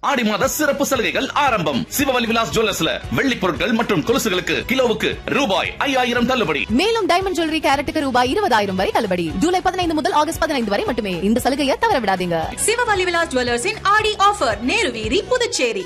ஆடி மாத சிறப்பு சலுகைகள் ஆரம்பம் சிவவலி விலாஸ் ஜுவல்லர்ஸ்ல வெள்ளி பொருட்கள் மற்றும் கொலுசுகளுக்கு கிலோவுக்கு ரூபாய் ஐயாயிரம் தள்ளுபடி மேலும் டைமண்ட் ஜுவல்லரி கேரட்டுக்கு ரூபாய் இருபதாயிரம் வரை தள்ளுபடி ஜூலை பதினைந்து முதல் ஆகஸ்ட் பதினைந்து வரை மட்டுமே இந்த சலுகையை தவற விடாதீங்க சிவவலி விலாஸ் ஜுவல்லர்ஸின் ஆடி ஆஃபர் நேரு வீதி புதுச்சேரி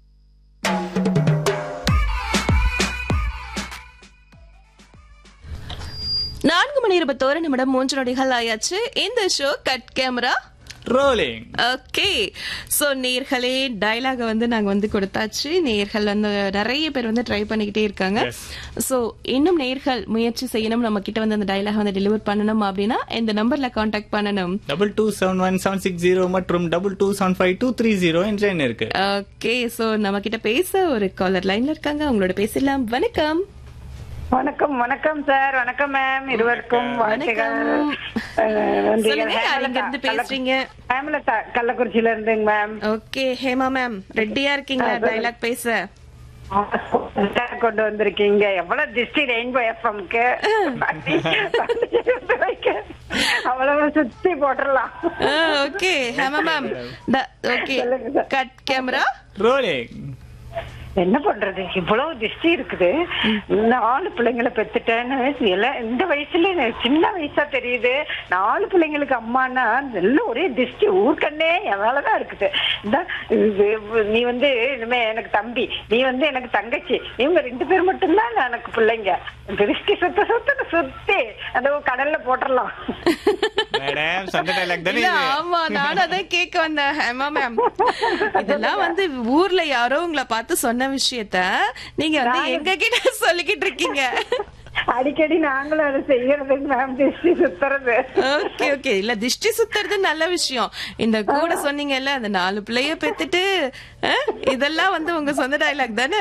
நான்கு மணி இருபத்தோரு நிமிடம் மூன்று நொடிகள் ஆயாச்சு இந்த show cut camera rolling okay so நேர்களே டயலாக வந்து நாங்க வந்து கொடுத்தாச்சு நேர்கள் வந்து நிறைய பேர் வந்து ட்ரை பண்ணிக்கிட்டே இருக்காங்க Yes. சோ இன்னும் நேர்கள் முயற்சி செய்யணும் நம்ம கிட்ட வந்து அந்த டயலாக வந்து டெலிவர் பண்ணணும் அப்படின்னா இந்த நம்பர்ல காண்டாக்ட் பண்ணணும் double two seven one seven six zero மற்றும் double two seven five two three zero என்ற எண் இருக்கு ஓகே சோ நம்ம கிட்ட பேச ஒரு காலர் லைன்ல இருக்காங்க அவங்களோட பேசலாம் வணக்கம் வணக்கம் வணக்கம் சார் வணக்கம் மேம் இருவருக்கும் வாழ்த்துக்கள் வணக்கம். அஹ், நன்றிகள். சொல்லுங்க, யார் இங்க இருந்து ஹேமலதா, பேசுறீங்க? ஹேமலதா கள்ளக்குறிச்சியில இருந்துங்க மேம் ஓகே ஹேமா மேம் ரெடியா இருக்கீங்களா டயலாக் பேச கொண்டு வந்திருக்கீங்க எவ்வளவு திருஷ்டி ரெயின்போ எஃப்எம்க்கு அவ்வளவு சுத்தி போட்டுடலாம் ஓகே ஹேமா மேம் ஓகே சொல்லுங்க sir. கட் கேமரா ரோலிங் என்ன பண்றது இவ்வளவு திருஷ்டி இருக்குது நாலு பிள்ளைங்களை பெத்துட்டேன்னு எல்லாம் இந்த வயசுல எனக்கு சின்ன வயசா தெரியுது நாலு பிள்ளைங்களுக்கு அம்மானா நல்ல ஒரே திருஷ்டி ஊர்க்கண்ணே என் மேலதான் இருக்குது இந்த இது- நீ வந்து இனிமே எனக்கு தம்பி நீ வந்து எனக்கு தங்கச்சி இவங்க ரெண்டு பேர் மட்டும்தான் எனக்கு பிள்ளைங்க திருஷ்டி சுத்த சுத்த சுத்தி அந்த கடல்ல போட்டுடலாம் மேடம் சொந்த டைலாக் தானே இல்ல இது ஆமா நானும் அதான் கேட்க வந்தேன் ஹேமா மேம் இதெல்லாம் வந்து ஊர்ல யாரோ உங்களை பார்த்து சொன்ன விஷயத்த நீங்க வந்து எங்க கிட்ட சொல்லிக்கிட்டு இருக்கீங்க அடிக்கடி நாங்களும் அதை செய்யறதுக்கு மேம் திருஷ்டி சுத்துறது ஓகே ஓகே இல்ல திஷ்டி சுத்துறது நல்ல விஷயம் இந்த கூட சொன்னீங்கல்ல அந்த நாலு பிள்ளைய பெத்துட்டு அஹ், இதெல்லாம் வந்து உங்க சொந்த டயலாக் தானே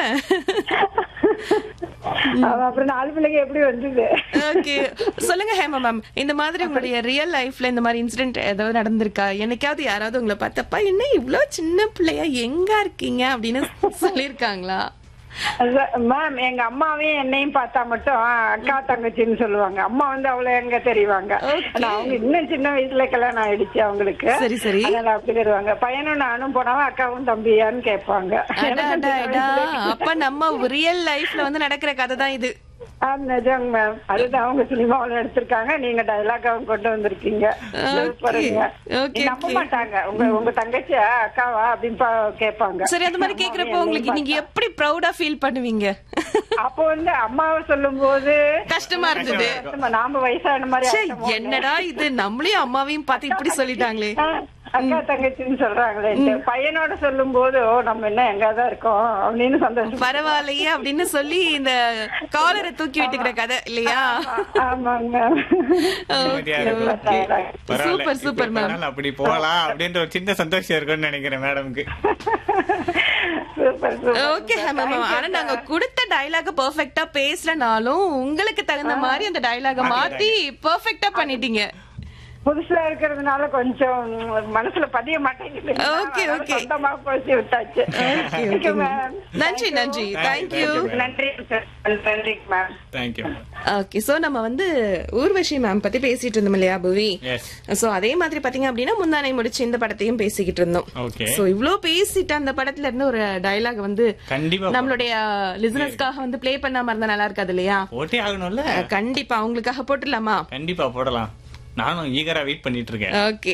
அவ அப்புறம் நாலு பிள்ளைங்க எப்படி வந்தது ஓகே சொல்லுங்க ஹேமா மேம் இந்த மாதிரி உங்களுடைய ரியல் லைஃப்ல இந்த மாதிரி இன்சிடென்ட் ஏதாவது நடந்திருக்கா என்னைக்காவது யாராவது உங்களை பார்த்தப்பா என்ன இவ்ளோ சின்ன பிள்ளையா எங்க இருக்கீங்க அப்படின்னு சொல்லிருக்காங்களா மேம் எங்க அம்மாவையும் என்னையும் பார்த்தா மட்டும் ஆ, அக்கா தங்கச்சின்னு சொல்லுவாங்க அம்மா வந்து அவ்வளவு எங்க தெரிவாங்க Okay. ஆனா அவங்க இன்னும் சின்ன வயசுல கல்யாணம் ஆயிடுச்சு அவங்களுக்கு சரி, சரி. அதனால அப்படி வருவாங்க பையனும் நானும் போனாவும் அக்காவும் தம்பியான்னு கேட்பாங்க அடா, எனக்கும் அடா, சின்ன அடா. வயசுல அப்ப நம்ம ரியல் லைஃப்ல வந்து நடக்கிற கதை தான் இது ஆ, நிஜங்க மேம் அதுதான் அவங்க சினிமாவுல எடுத்திருக்காங்க நீங்க டைலாக்காவும் கொண்டு வந்திருக்கீங்க சூப்பருங்க Okay, நீ நம்ப okay. மாட்டாங்க உங்க உங்க தங்கச்சியா அக்காவா அப்படின்னு பா- கேட்பாங்க சரி அந்த மாதிரி கேக்குறப்போ உங்களுக்கு நீங்க எப்படி ப்ரௌடா ஃபீல் பண்ணுவீங்க அப்போ வந்து அம்மாவை சொல்லும் போது கஷ்டமா இருந்தது நாம வயசான மாதிரி ச்சே, ஆயிட்டோமோ. என்னடா இது நம்மளையும் அம்மாவையும் பார்த்து இப்படி சொல்லிட்டாங்களே ஆ, அக்கா தங்கச்சின்னு சொல்றாங்களே பையனோட சொல்லும் போது ஓ நம்ம என்ன எங்கதான் இருக்கோம் அப்படின்னு சந்தோஷம் பரவாயில்லையே அப்படின்னு சொல்லி இந்த காலரை தூக்கி விட்டுக்கிற கதை இல்லையா ஆமாங்க நிம்மதியா இருக்கு. Okay. பரவாயில்ல. சூப்பர் சூப்பர் இப்ப மேம் பண்ணாலும் அப்படி போகலாம் அப்படின்ற ஒரு சின்ன சந்தோஷம் இருக்கும்னு நினைக்கிறேன் மேடம்க்கு சூப்பர் சூப்பர் ஓகே மேம் ஆனா நாங்க கொடுத்த டயலாக பெர்ஃபெக்ட்டா பேசலனாலும் உங்களுக்கு தகுந்த மாதிரி அந்த டயலாக மாத்தி பெர்ஃபெக்ட்டா பண்ணிட்டீங்க புதுசா இருக்கிறதுனால கொஞ்சம் மனசுல பதிய மாட்டேங்குது Okay, அதனால okay. சொந்தமா போச்சு விட்டாச்சு Okay, Thank you, okay. ma'am. நன்றி நன்றி Thank you, thank you thank you. நன்றி சார் நன்றி மேம் தேங்க்யூ ஓகே சோ நம்ம வந்து ஊர்வஷி மேம் பத்தி பேசிட்டு இருந்தோம் இல்லையா புவி எஸ் சோ அதே மாதிரி பாத்தீங்க அப்படின்னா முந்தானை முடிச்சு இந்த படத்தையும் பேசிக்கிட்டு இருந்தோம் Okay. சோ இவ்ளோ பேசிட்டு அந்த படத்துல இருந்து ஒரு டயலாக் வந்து கண்டிப்பா நம்மளுடைய லிசனர்ஸ்க்காக வந்து ப்ளே பண்ணாம இருந்தா நல்லா இருக்காது இல்லையா போட்டே ஆகணும்ல கண்டிப்பா அவங்களுக்காக போட்டுடலாமா கண்டிப்பா போடலாம் நானும் ஈகரா வெயிட் பண்ணிட்டு இருக்கேன் ஓகே